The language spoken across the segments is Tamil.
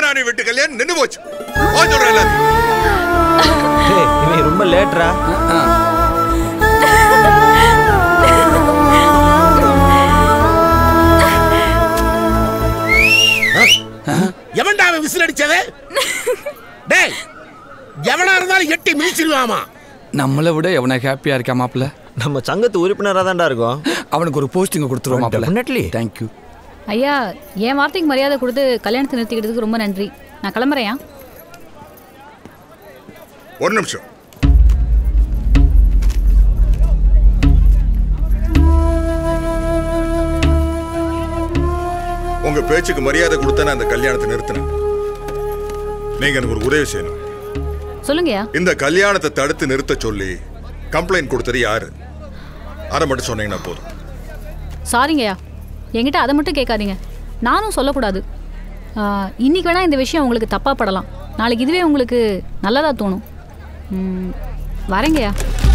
தேவராணி வீட்டு கல்யாணம் நின்னு போச்சு போ சொல்றேன் எல்லாத்தையும். டேய், இவன் ரொம்ப லேட்ரா எவன்டா அவன் விசில் அடிச்சது டேய் எவனா இருந்தாலும் எட்டி மிதிச்சிருவாமா நம்மளை விட எவனை ஹாப்பியா இருக்கா மாப்பிள்ள நம்ம சங்கத்து உறுப்பினரா தான்டா இருக்கோம் அவனுக்கு ஒரு போஸ்டிங் கொடுத்துருவோம் மாப்பிள்ள Definitely. தேங்க்யூ ஐயா என் வார்த்தைக்கு மரியாதை கொடுத்து கல்யாணத்தை நிறுத்திக்கிட்டதுக்கு ரொம்ப நன்றி நான் கிளம்புறேன் ஒரு நிமிஷம் உங்க பேச்சுக்கு மரியாதை கொடுத்த நான் அந்த கல்யாணத்தை நிறுத்தினேன் நீங்க எனக்கு ஒரு உதவி செய்யணும் சொல்லுங்கய்யா இந்த கல்யாணத்தை தடுத்து நிறுத்த சொல்லி கம்ப்ளைண்ட் கொடுத்தது யாரு அதை மட்டும் சொன்னீங்கன்னா போதும் சாரிங்கய்யா என்கிட்ட அதை மட்டும் கேட்காதீங்க நானும் சொல்லக்கூடாது ஆ, இன்னைக்கு வேணா இந்த விஷயம் உங்களுக்கு தப்பா படலாம் நாளைக்கு இதுவே உங்களுக்கு நல்லதா தோணும் ம், வரேங்கய்யா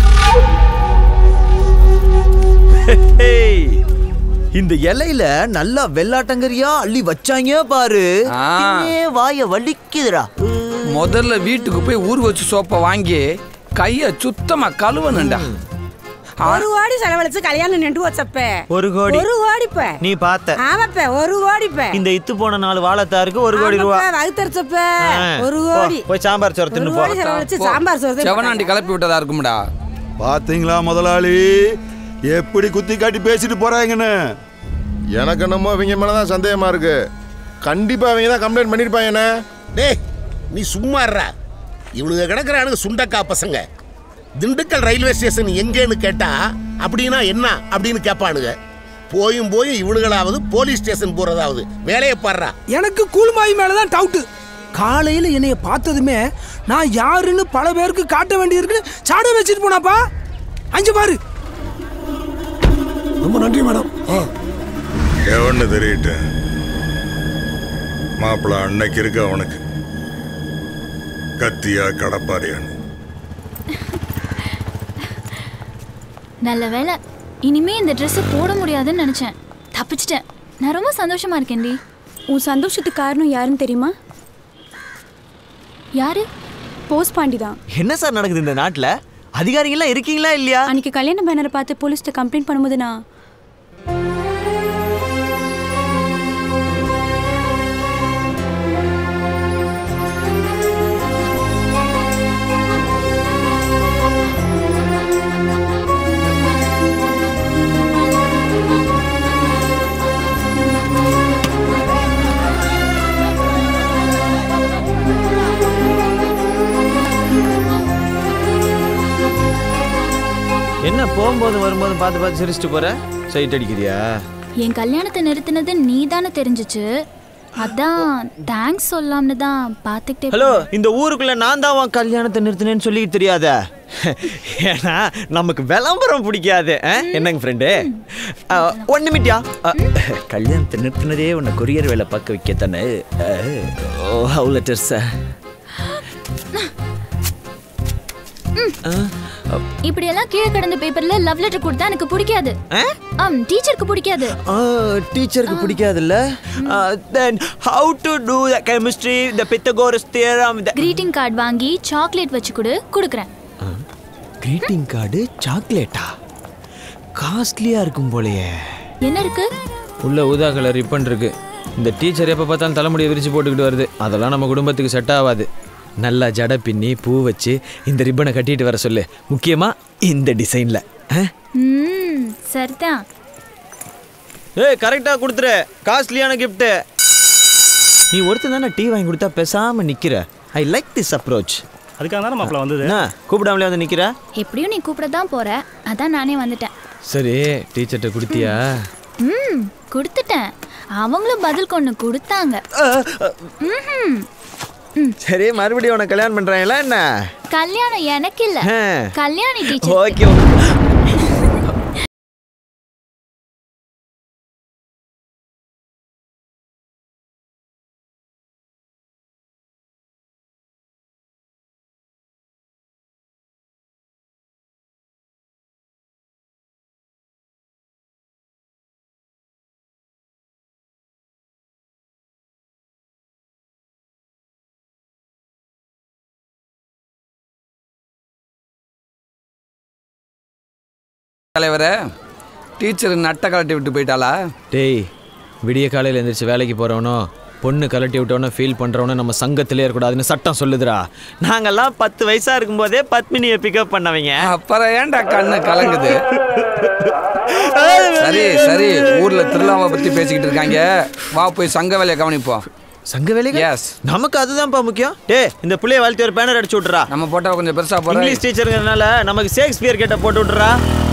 ஏய், இந்த இலையில நல்லா வெள்ளாட்டங்கரியா அள்ளி வச்சாங்க பாரு ஆ. தின்னே வாய வலிக்குதுடா முதல்ல வீட்டுக்கு போய் ஊர் வச்சு சோப்பை வாங்கி கைய சுத்தமா கழுவணுண்டா ஒரு கோடி செலவழிச்சு கல்யாணம் நின்று வச்சப்ப ஒரு கோடி ஒரு கோடிப்ப நீ பார்த்த ஆமாப்ப ஒரு கோடிப்ப இந்த இத்து போன நாலு வாழைத்தாருக்கு ஒரு கோடி ரூபா வகுத்தரிச்சப்ப ஆ. ஒரு போ, கோடி போய் சாம்பார் சோறு ஒரு தின்னு போ கோடி செலவழிச்சு சாம்பார் சோறு செவனாண்டி கிளப்பி விட்டதா இருக்கும்டா பாத்தீங்களா முதலாளி எப்படி குத்தி காட்டி பேசிட்டு போறாங்கன்னு எனக்கு என்னமோ இவங்க மேலதான் சந்தேகமா இருக்கு கண்டிப்பா அவங்க தான் கம்ப்ளைண்ட் பண்ணிருப்பாங்க என்ன டேய் நீ சும்மா இருடா இவனுங்க கிடக்குறானுங்க சுண்டக்கா பசங்க திண்டுக்கல் ரயில்வே ஸ்டேஷன் எங்கேன்னு கேட்டா அப்படின்னா என்ன அப்படின்னு கேட்பானுங்க போயும் போயும் இவனுங்களாவது போலீஸ் ஸ்டேஷன் போறதாவது வேலையை பாடுறா எனக்கு கூலுமாயி மேலதான் டவுட்டு காலையில என்னைய பார்த்ததுமே நான் யாருன்னு பல பேருக்கு காட்ட வேண்டியிருக்குன்னு சாட வச்சுட்டு போனாப்பா அஞ்சு பாரு ரொம்ப நன்றி மேடம் எவன்னு தெரியட்டு மாப்பிள்ள அன்னைக்கு இருக்கு அவனுக்கு கத்தியா கடப்பாரியான்னு நல்ல வேலை இனிமே இந்த ட்ரெஸ்ஸை போட முடியாதுன்னு நினைச்சேன் தப்பிச்சிட்டேன் நான் ரொம்ப சந்தோஷமா இருக்கேன்டி உன் சந்தோஷத்துக்கு காரணம் யாருன்னு தெரியுமா யாரு போஸ்ட் பாண்டி தான் என்ன சார் நடக்குது இந்த நாட்டுல அதிகாரிகள்லாம் இருக்கீங்களா இல்லையா அன்னைக்கு கல்யாண பேனரை பார்த்து போலீஸ்ட்ட கம்ப்ளைண்ட் பண்ணும்போது நான் என்ன போகும்போது வரும்போது பார்த்து பார்த்து சிரிச்சிட்டு போற சைட் அடிக்கிறியா என் கல்யாணத்தை நிறுத்தினது நீ தானே தெரிஞ்சிச்சு அதான் தேங்க்ஸ் சொல்லாம்னு தான் பார்த்துக்கிட்டே ஹலோ இந்த ஊருக்குள்ள நான் தான் உன் கல்யாணத்தை நிறுத்தினேன்னு சொல்லி தெரியாத ஏன்னா நமக்கு விளம்பரம் பிடிக்காது ஆ? என்னங்க ஃப்ரெண்டு ஒன் நிமிட்டியா கல்யாணத்தை நிறுத்தினதே உன்னை கொரியர் வேலை பார்க்க வைக்க தானே ஓ ஹவு லெட்டர்ஸ் இப்படி எல்லாம் கீழே கிடந்த பேப்பர்ல லவ் லெட்டர் கொடுத்தா எனக்கு பிடிக்காது ஆம் டீச்சருக்கு பிடிக்காது டீச்சருக்கு பிடிக்காதுல்ல then how to do the chemistry the Pythagoras theorem the greeting card வாங்கி சாக்லேட் வச்சு கொடு கொடுக்குறேன் கிரீட்டிங் கார்டு சாக்லேட்டா காஸ்ட்லியா இருக்கும் போலயே என்ன இருக்கு உள்ள ஊதா கலர் ரிப்பன் இருக்கு இந்த டீச்சர் எப்போ பார்த்தாலும் தலைமுடியை விரிச்சு போட்டுக்கிட்டு வருது அதெல்லாம் நம்ம குடும்பத்துக்கு செட் ஆகாது நல்லா ஜடை பின்னி பூ வச்சு இந்த ரிப்பனை கட்டிட்டு வர சொல்லு முக்கியமா இந்த டிசைன்ல ம் சரிதான் ஏய் கரெக்டாக கொடுத்துரு காஸ்ட்லியான gift நீ ஒருத்தன் தானே டீ வாங்கி கொடுத்தா பேசாம நிக்கிற ஐ லைக் திஸ் அப்ரோச் அதுக்காக தானே மாப்பிள்ள வந்தது என்ன கூப்பிடாமலே வந்து நிக்கிற எப்படியும் நீ கூப்பிட தான் போற அதான் நானே வந்துட்டேன் சரி டீச்சர்கிட்ட கொடுத்தியா ம் கொடுத்துட்டேன் அவங்களும் பதில் கொண்டு கொடுத்தாங்க ம்ஹும். சரி மறுபடியும் உனக்கு கல்யாணம் பண்றாங்களா என்ன கல்யாணம் எனக்கு இல்ல ஆ. கல்யாணி டீச்சர் ஓகே தலைவரே டீச்சர் நட்டை கலட்டி விட்டு போயிட்டாளா டேய் விடிய காலையில் எந்திரிச்சு வேலைக்கு போகிறவனோ பொண்ணு கலட்டி விட்டவனோ ஃபீல் பண்ணுறவனோ நம்ம சங்கத்திலே இருக்கக்கூடாதுன்னு சட்டம் சொல்லுதுடா நாங்கெல்லாம் பத்து வயசாக இருக்கும்போதே பத்மினியை பிக்கப் பண்ணவங்க அப்புறம் ஏன்டா கண்ணு கலங்குது சரி சரி ஊர்ல திருவிழாவை பத்தி பேசிக்கிட்டு இருக்காங்க வா போய் சங்க வேலையை கவனிப்போம் சங்க வேலைக்கு எஸ் நமக்கு அதுதான்ப்பா முக்கியம் டேய் இந்த புள்ளைய வாழ்த்தி ஒரு பேனர் அடிச்சு விட்றா நம்ம போட்டா கொஞ்சம் பெருசா போறோம் இங்கிலீஷ் டீச்சருங்கிறதுனால நமக்கு ஷேக்ஸ்பியர் கேட்ட போட்டு விட்றா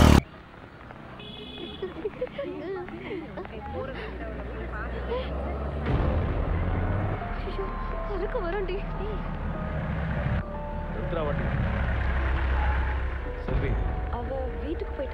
அதுக்கு வரண்டி அவ வீட்டுக்கு போயிட்டா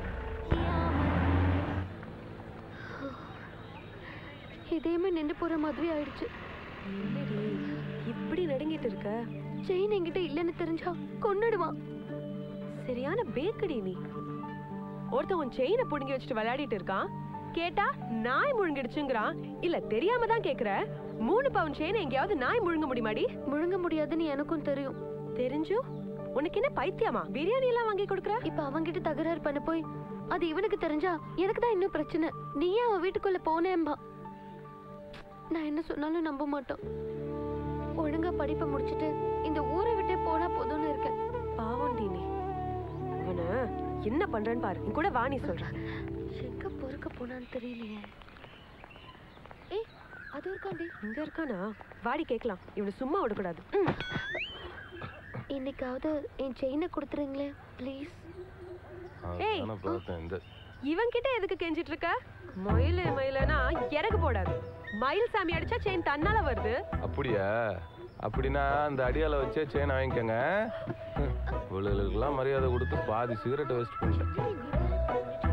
இதயமே நின்று போற மாதிரி ஆயிடுச்சு என்னடி இப்படி நடுங்கிட்டு இருக்க செயின் என்கிட்ட இல்லைன்னு தெரிஞ்சா கொன்னுடுவான் சரியான பேக்கடி நீ ஒருத்தன் உன் செயினை புடுங்கி வச்சுட்டு விளையாடிட்டு இருக்கான் கேட்டா நாய் முழுங்கிடுச்சுங்கிறான் இல்ல தெரியாம தான் கேக்குற மூணு பவுன் செயினை எங்கேயாவது நாய் முழுங்க முடியுமாடி முழுங்க முடியாதுன்னு எனக்கும் தெரியும் தெரிஞ்சும் உனக்கு என்ன பைத்தியமா பிரியாணி எல்லாம் வாங்கி கொடுக்குற இப்ப அவங்கிட்ட தகராறு பண்ண போய் அது இவனுக்கு தெரிஞ்சா எனக்கு தான் இன்னும் பிரச்சனை நீயே அவன் வீட்டுக்குள்ள போனேன்பா நான் என்ன சொன்னாலும் நம்ப மாட்டான் ஒழுங்கா படிப்பை முடிச்சிட்டு இந்த ஊரை விட்டே போனா போதும்னு இருக்கேன் பாவம் நீ அவன என்ன பண்றேன்னு பாரு நீ கூட வாணி சொல்றான் எங்க பொறுக்க போனான்னு தெரியலையே ஏய் அது இருக்காண்டி இங்க இருக்கானா வாடி கேட்கலாம் இவனை சும்மா விடக்கூடாது இன்னைக்காவது என் செயினை கொடுத்துருங்களே ப்ளீஸ் ஏய். அதானே பார்த்தேன் இந்த இவன் கிட்ட எதுக்கு கெஞ்சிட்டு இருக்க மயிலு மயிலனா இறகு போடாது மயில் சாமி அடிச்சா செயின் தன்னால வருது அப்படியா அப்படின்னா அந்த அடியால வச்சே செயின் வாங்கிக்கோங்க இவளுகளுக்கெல்லாம் மரியாதை கொடுத்து பாதி சிகரெட்டை வேஸ்ட் பண்ணிட்டேன்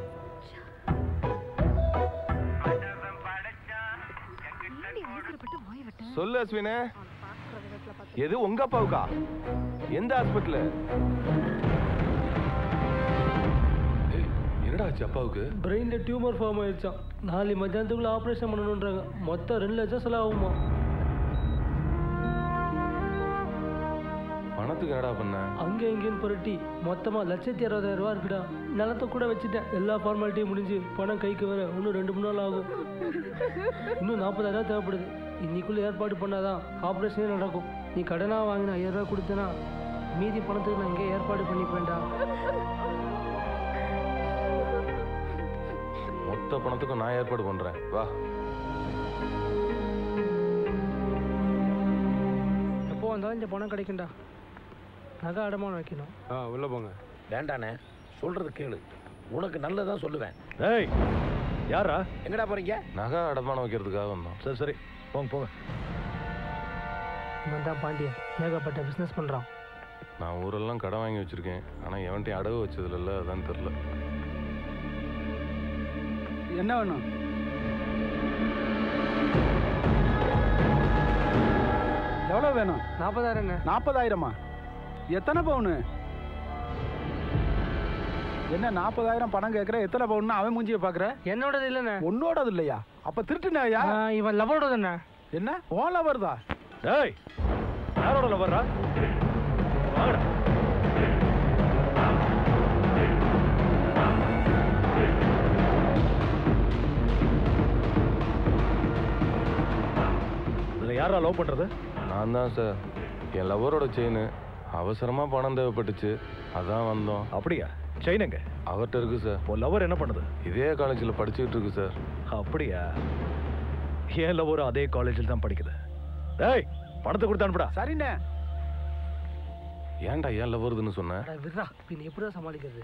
சொல்லு அஸ்வினே எது உங்க அப்பாவுக்கா எந்த ஹாஸ்பிட்டல் என்னடா ஆச்சு அப்பாவுக்கு பிரெயினில் டியூமர் ஃபார்ம் ஆயிடுச்சான் நாளை மத்தியானத்துக்குள்ள ஆப்ரேஷன் பண்ணணுன்றாங்க மொத்தம் ரெண்டு லட்சம் செலவாகுமா பணத்துக்கு என்னடா பண்ண அங்கே இங்கேன்னு புரட்டி மொத்தமாக லட்சத்தி அறுபதாயிரம் ரூபா இருக்குடா நிலத்தை கூட வச்சுட்டேன் எல்லா ஃபார்மாலிட்டியும் முடிஞ்சு பணம் கைக்கு வர இன்னும் ரெண்டு மூணு நாள் ஆகும் இன்னும் நாற்பதாயிரம் தேவைப்படுது இன்னைக்குள்ள ஏற்பாடு பண்ணாதான் ஆப்ரேஷனே நடக்கும் நீ கடனாக வாங்கின ஐயாயிரம் ரூபா கொடுத்தனா மீதி பணத்துக்கு நான் இங்கே ஏற்பாடு பண்ணிப்பேன்டா மொத்த பணத்துக்கும் நான் ஏற்பாடு பண்றேன் வா எப்போ வந்தாலும் இந்த பணம் கிடைக்கும்டா நகை அடமானம் வைக்கணும் ஆ உள்ள போங்க வேண்டாண்ணே சொல்றது கேளு உனக்கு நல்லதான் சொல்லுவேன் ஏய் யாரா எங்கடா போறீங்க நகை அடமானம் வைக்கிறதுக்காக வந்தோம் சரி சரி போங்க போங்க இவன் தான் பாண்டியன் ஏகப்பட்ட பிஸ்னஸ் பண்ணுறான் நான் ஊரெல்லாம் கடன் வாங்கி வச்சிருக்கேன் ஆனா எவன்ட்டையும் அடகு வச்சதுல இல்ல அதான் தெரியல என்ன வேணும் எவ்வளோ வேணும் நாற்பதாயிரங்க நாற்பதாயிரமா எத்தனை பவுனு என்ன நாற்பதாயிரம் பணம் கேட்குற எத்தனை பவுன் அவன் மூஞ்சியை பார்க்குற என்னோடது இல்லைண்ணே உன்னோடது இல்லையா அப்போ திருட்டுனாயா ஆ, இவன் லவரோடதுண்ணே என்ன ஓ லவர் தான் டேய் யாரோட லவர்ரா வாங்கடா இதில் யாரா லவ் பண்ணுறது நான் தான் சார் என் லவரோட செயின் அவசரமா பணம் தேவைப்பட்டுச்சு அதான் வந்தோம் அப்படியா செயின் எங்க அவர்கிட்ட இருக்கு சார் உன் லவர் என்ன பண்ணுது இதே காலேஜில் படிச்சுக்கிட்டு இருக்கு சார் அப்படியா என் லவரும் அதே காலேஜில் தான் படிக்குது டேய் பணத்தை கொடுத்து அனுப்புடா சரிண்ணே ஏன்டா ஏன் லவருதுன்னு சொன்னேன் அட, விட்றா பின் எப்படிதான் சமாளிக்கிறது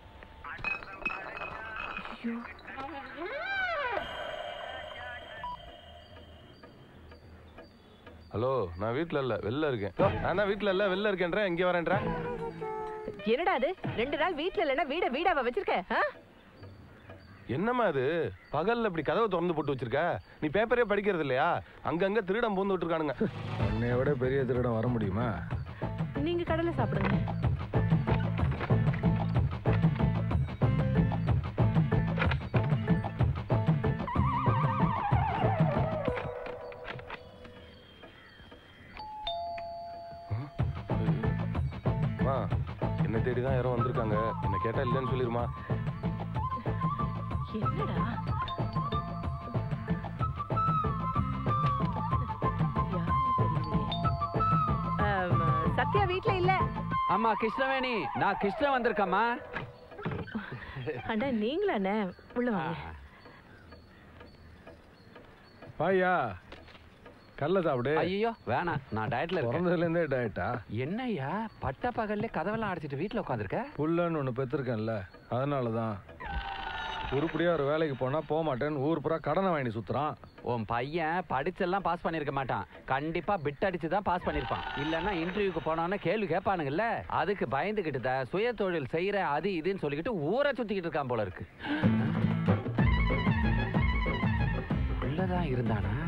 ஹலோ நான் வீட்டில் இல்லை வெளில இருக்கேன் நான் தான் வீட்டில் இல்லை வெளில இருக்கேன்றேன் இங்கே வரேன்றேன் என்னடா அது ரெண்டு நாள் வீட்ல இல்லைன்னா வீட வீடாவ வச்சிருக்க ஆ? என்னம்மா இது பகல்ல இப்படி கதவை திறந்து போட்டு வச்சிருக்க நீ பேப்பரே படிக்கிறது இல்லையா அங்கங்க திருடம் பூந்து விட்டுருக்கானுங்க உன்னைய விட பெரிய திருடம் வர முடியுமா நீங்க கடலை சாப்பிடுங்க அம்மா என்ன என்ன தேடி தான் யாரோ வந்திருக்காங்க என்ன கேட்டா இல்லைன்னு சொல்லிருமா என்னடா ஆம், சத்யா வீட்ல இல்ல அம்மா கிருஷ்ணவேணி நான் கிருஷ்ணன் வந்திருக்கம்மா அண்ணா நீங்களாண்ணே உள்ள வாங்க பாயா கல்ல சாப்பிடு ஐயோ வேணாம் நான் டயட்ல இருக்கேன் பிறந்ததுல இருந்தே டயட்டா என்னய்யா பட்ட பகல்ல கதவெல்லாம் அடைச்சிட்டு வீட்ல உட்காந்துருக்க புள்ளன்னு ஒன்று பெற்றிருக்கேன்ல அதனால தான் உருப்படியா ஒரு வேலைக்கு போனா போக மாட்டேன்னு ஊர் பூரா கடனை வாங்கி சுத்துறான் உன் பையன் படிச்செல்லாம் பாஸ் பண்ணிருக்க மாட்டான் கண்டிப்பா பிட் அடிச்சு தான் பாஸ் பண்ணிருப்பான் இல்லன்னா இன்டர்வியூக்கு போனான்னு கேள்வி கேட்பானுங்கல்ல அதுக்கு பயந்துகிட்டு தான் சுய தொழில் செய்யற அது இதுன்னு சொல்லிக்கிட்டு ஊரை சுத்திக்கிட்டு இருக்கான் போல இருக்கு உள்ளதான் இருந்தானா